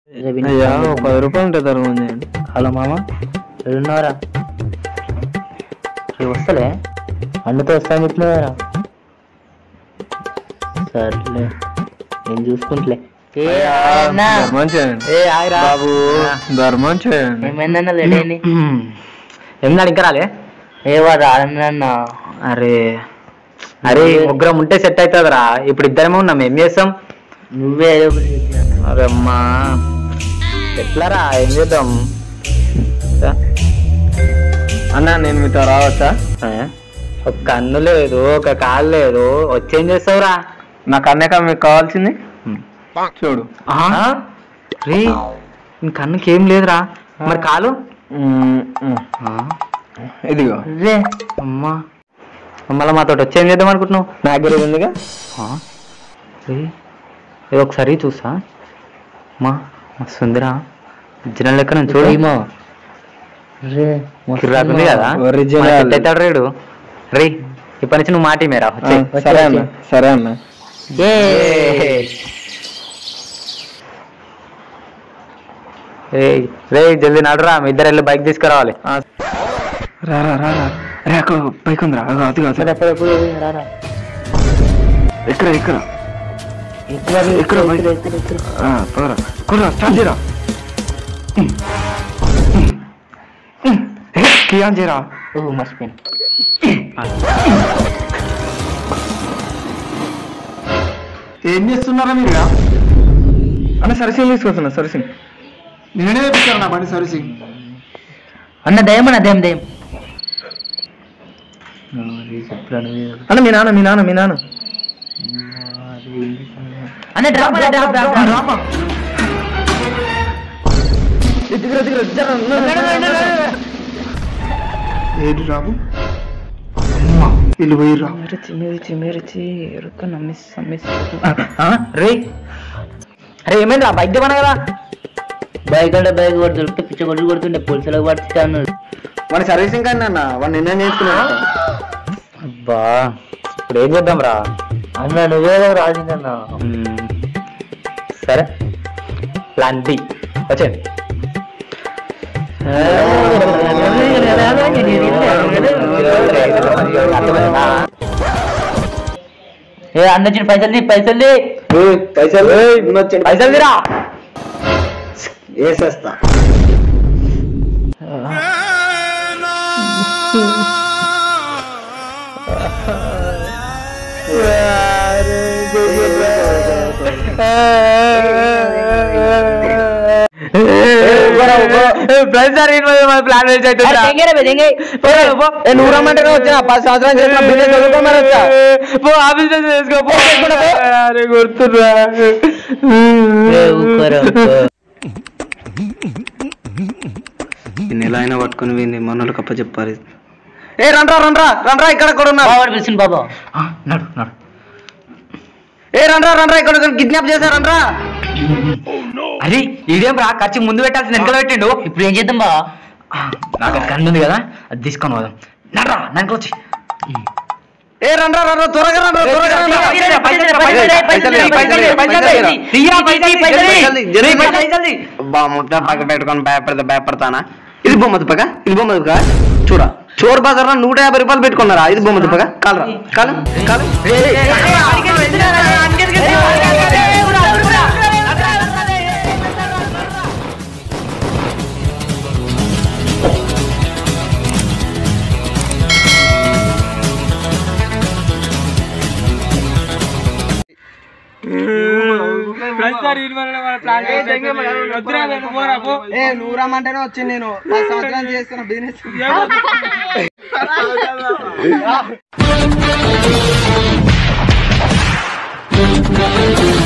అయ్యా ఓ పది రూపాయలు ఉంటే తరుగు చేయండి హలో మామ ఎడున్నారా రేపు వస్తలే అన్నతో వస్తాను చెప్పినవారా సర్లే నేను చూసుకుంటలే ఏ అన్నా. ధర్మం చేయండి ఏ ఆగిరా బాబు ధర్మం చేయండి ఏమైందన్న లేట్ అయింది ఏమన్నాడు ఇంకా రాలే ఏ వాడు రాదన్నా అరే అరే ముగ్గురం ఉంటే సెట్ అవుతుందిరా ఇప్పుడు ఇద్దరమే ఉన్నాం ఏం చేస్తాం నువ్వే ఏదో ఒకటి చెప్పినా. అరే అమ్మా ఎట్లారా ఏం చేద్దాం అన్న నేను మీతో రావచ్చా ఏ? ఒక కన్ను లేదు ఒక కాలు లేదు వచ్చేం చేస్తావురా నాకు అన్నక మీకు కావాల్సింది చూడు ఆహా. రే నీ కన్నుకి ఏం లేదురా మరి కాలు మ్మ్, మ్మ్. ఆ, ఇదిగో రే అమ్మా మళ్ళీ మాతో వచ్చేం చేద్దాం అనుకుంటున్నావు నా దగ్గర ఇది ఉందిగా ఆ? రే, ఇది ఒకసారి చూసా మా మస్తుందిరా ఒరిజినల్ లెక్క నేను చూడు ఏమో రే మస్తు కిర్రాకుంది ఉందా? కదా Original. మన సెట్ అవుతాడు రేడు రే ఇప్పటి నుంచి నువ్వు మాటి మేరా ఆ, సరే అన్న సరే అన్న ఏ రే జల్దీ నడురా మీ ఇద్దరు వెళ్ళి బైక్ తీసుకురావాలి ఆ, రా రా రా రా రే అక్కడ పైకి ఉందిరా అదిగో, అదిగో మరి అదిగో. ఎప్పుడెప్పుడు రారా ఇక్కడ ఇక్కడ ఇక్కడ ఇక్కడ బయట. ఇక్కడ ఇక్కడ ఆ, పదరా కుర్రా స్టార్ట్ చేయరా కియాన్ చేయరా ఓ మర్చిపోయాను ఏం చేస్తున్నారా మీరు అన్న సర్సింగ్ తీసుకొస్తున్నా సర్సింగ్ నేనే తెప్పించాను నా బండి సర్వీసింగ్ అన్న దయం అన్న దయం దయం అన్న మీ నాన్న మీ నాన్న మీ నాన్న అన్న డ్రాప్ డ్రాప్ డ్రాప్ డ్రాప్ దిగురా దిగురా జర ఏది రాబు వీళ్ళు పోయిర్రా మిర్చి మిర్చి మిర్చి ఎరుక మిస్ మిస్ రే అరే ఏమైందిరా బైక్ దివన కదా బైక్ అంటే బైక్ కొడు దొరికితే పిచ్చ కొడుకు కొడుతుండే పోలీసులకు పడుతుంటే అన్నాడు మన సర్వీసింగ్ కానీ అన్న వాడు నిన్న నేర్చుకున్నాడు అబ్బా ఇప్పుడు ఏం చేద్దాం రా అన్న నువ్వేదో రాజిందన్న సరే ప్లాన్ బి వచ్చేయండి ఏ అన్న వచ్చిన పైసలు తీ, పైసలు తీ. పైసలు పైసలు తీరా వేసేస్తా ప్లాన్ అరే, దెంగేరా బే, దెంగే. నువ్వు రమ్మంటే వచ్చిన పది సంవత్సరాలు చేసిన బిజినెస్ చదువుకోమని వచ్చా అరే గుర్తురా ఏ, ఊరుకోరా, ఊరుకో. ఎలా అయినా పట్టుకుని పోయింది మనోళ్ళు కప్ప చెప్పాలి ఏ రండ్రా రండ్రా రండ్రా ఇక్కడ కూడా ఉన్నారు బావాడు పిలిచిండు బాబా నడు నడు ఏ రండ్రా రండ్రా ఇక్కడ కిడ్నాప్ చేశారు రండ్రా అరే ఇదేం రా ఖర్చు ముందు పెట్టాల్సిన వెనకల పెట్టిండు ఇప్పుడు ఏం చేద్దాం బా నాకు అది కన్ను ఉంది కదా అది తీసుకొని పోదాం నడరా వెనకలు వచ్చి ఏ రండ్రా రండ్రా త్వరగా రండ్రా త్వరగా రండ్రా. పైసలు, పైసలు, పైసలు, పైసలు, పైసలు, పైసలు, పైసలు, పైసలు. తీయరా, పైసలు, పైసలు. జల్దీ, జల్దీ, జల్దీ, పైసలు. జల్దీ. అబ్బా ముట్ట పక్క పెట్టుకొని భయపడతా భయపడతానా ఇది బొమ్మ తుప్పక ఇది బొమ్మ తుప్పక చూడ చోర్ బజార్ నూట యాభై రూపాయలు పెట్టుకున్నారా ఇది బొమ్మ తుప్పక కాలరా కాలు కాలు ఏ నువ్వు రమ్మంటేనే వచ్చింది నేను పది సంవత్సరాలు చేస్తున్న బిజినెస్ ఏ